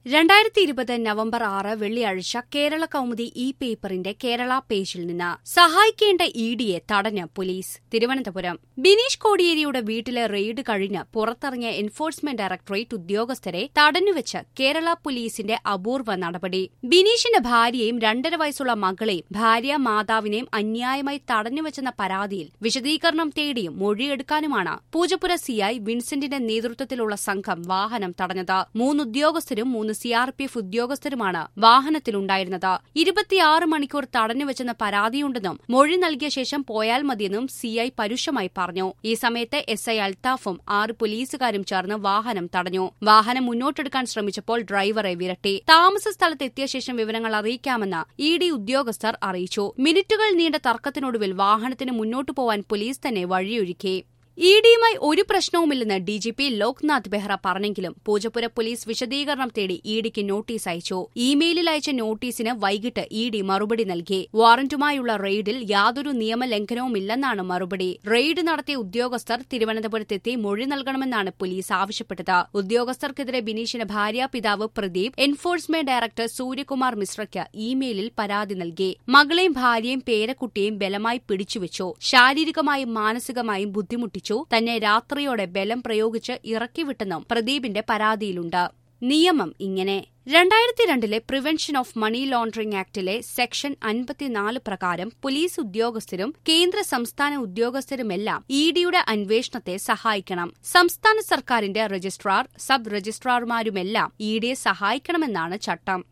രണ്ടായിരത്തി ഇരുപത് നവംബർ ആറ് വെള്ളിയാഴ്ച കേരള കൗമുദി ഇ പേപ്പറിന്റെ കേരള പേജിൽ നിന്ന് സഹായിക്കേണ്ട ഇ ഡിയെ തടഞ്ഞ് പോലീസ് തിരുവനന്തപുരം ബിനീഷ് കോടിയേരിയുടെ വീട്ടിലെ റെയ്ഡ് കഴിഞ്ഞ് പുറത്തിറങ്ങിയ എൻഫോഴ്സ്മെന്റ് ഡയറക്ടറേറ്റ് ഉദ്യോഗസ്ഥരെ തടഞ്ഞുവെച്ച് കേരള പോലീസിന്റെ അപൂർവ നടപടി ബിനീഷിന്റെ ഭാര്യയെയും രണ്ടര വയസ്സുള്ള മകളെയും ഭാര്യ മാതാവിനെയും അന്യായമായി തടഞ്ഞുവെച്ചെന്ന പരാതിയിൽ വിശദീകരണം തേടിയും മൊഴിയെടുക്കാനുമാണ് പൂജപ്പുര സിഐ വിൻസെന്റിന്റെ നേതൃത്വത്തിലുള്ള സംഘം വാഹനം തടഞ്ഞത് മൂന്ന് ഉദ്യോഗസ്ഥരും മൂന്ന് സിആർപിഎഫ് ഉദ്യോഗസ്ഥരുമാണ് വാഹനത്തിലുണ്ടായിരുന്നത് ഇരുപത്തിയാറ് മണിക്കൂർ തടഞ്ഞുവെച്ചെന്ന പരാതിയുണ്ടെന്നും മൊഴി നൽകിയ ശേഷം പോയാൽ മതിയെന്നും സിഐ പരുഷമായി പറഞ്ഞു ഈ സമയത്ത് എസ് ഐ അൽത്താഫും ആറ് പോലീസുകാരും ചേർന്ന് വാഹനം തടഞ്ഞു വാഹനം മുന്നോട്ടെടുക്കാൻ ശ്രമിച്ചപ്പോൾ ഡ്രൈവറെ വിരട്ടി താമസ സ്ഥലത്ത് എത്തിയ ശേഷം വിവരങ്ങൾ അറിയിക്കാമെന്ന് ഇ ഡി ഉദ്യോഗസ്ഥർ അറിയിച്ചു മിനിറ്റുകൾ നീണ്ട തർക്കത്തിനൊടുവിൽ വാഹനത്തിന് മുന്നോട്ടു പോവാൻ പോലീസ് തന്നെ വഴിയൊരുക്കി ഇ ഡിയുമായി ഒരു പ്രശ്നവുമില്ലെന്ന് D G P Loknath Behra പറഞ്ഞെങ്കിലും പൂജപ്പുര പോലീസ് വിശദീകരണം തേടി ഇ ഡിക്ക് നോട്ടീസ് അയച്ചു ഇമെയിലിൽ അയച്ച നോട്ടീസിന് വൈകിട്ട് ഇ ഡി മറുപടി നൽകി വാറന്റുമായുള്ള റെയ്ഡിൽ യാതൊരു നിയമലംഘനവുമില്ലെന്നാണ് മറുപടി റെയ്ഡ് നടത്തിയ ഉദ്യോഗസ്ഥർ തിരുവനന്തപുരത്തെത്തി മൊഴി നൽകണമെന്നാണ് പോലീസ് ആവശ്യപ്പെട്ടത് ഉദ്യോഗസ്ഥർക്കെതിരെ ബിനീഷിന്റെ ഭാര്യ പിതാവ് പ്രദീപ് എൻഫോഴ്സ്മെന്റ് ഡയറക്ടർ സൂര്യകുമാർ മിശ്രയ്ക്ക് ഇമെയിലിൽ പരാതി നൽകി മകളെയും ഭാര്യയും പേരക്കുട്ടിയെയും ബലമായി പിടിച്ചുവെച്ചു ശാരീരികമായും മാനസികമായും ബുദ്ധിമുട്ടിച്ചു തന്നെ രാത്രിയോടെ ബലം പ്രയോഗിച്ച് ഇറക്കിവിട്ടെന്നും പ്രദീപിന്റെ പരാതിയിലുണ്ട് നിയമം ഇങ്ങനെ രണ്ടായിരത്തി രണ്ടിലെ പ്രിവെൻഷൻ ഓഫ് മണി ലോണ്ടറിംഗ് ആക്ടിലെ സെക്ഷൻ അൻപത്തിനാല് പ്രകാരം പോലീസ് ഉദ്യോഗസ്ഥരും കേന്ദ്ര സംസ്ഥാന ഉദ്യോഗസ്ഥരുമെല്ലാം ഇ ഡിയുടെ അന്വേഷണത്തെ സഹായിക്കണം സംസ്ഥാന സർക്കാരിന്റെ രജിസ്ട്രാർ സബ് രജിസ്ട്രാർമാരുമെല്ലാം ഇ ഡിയെ സഹായിക്കണമെന്നാണ് ചട്ടം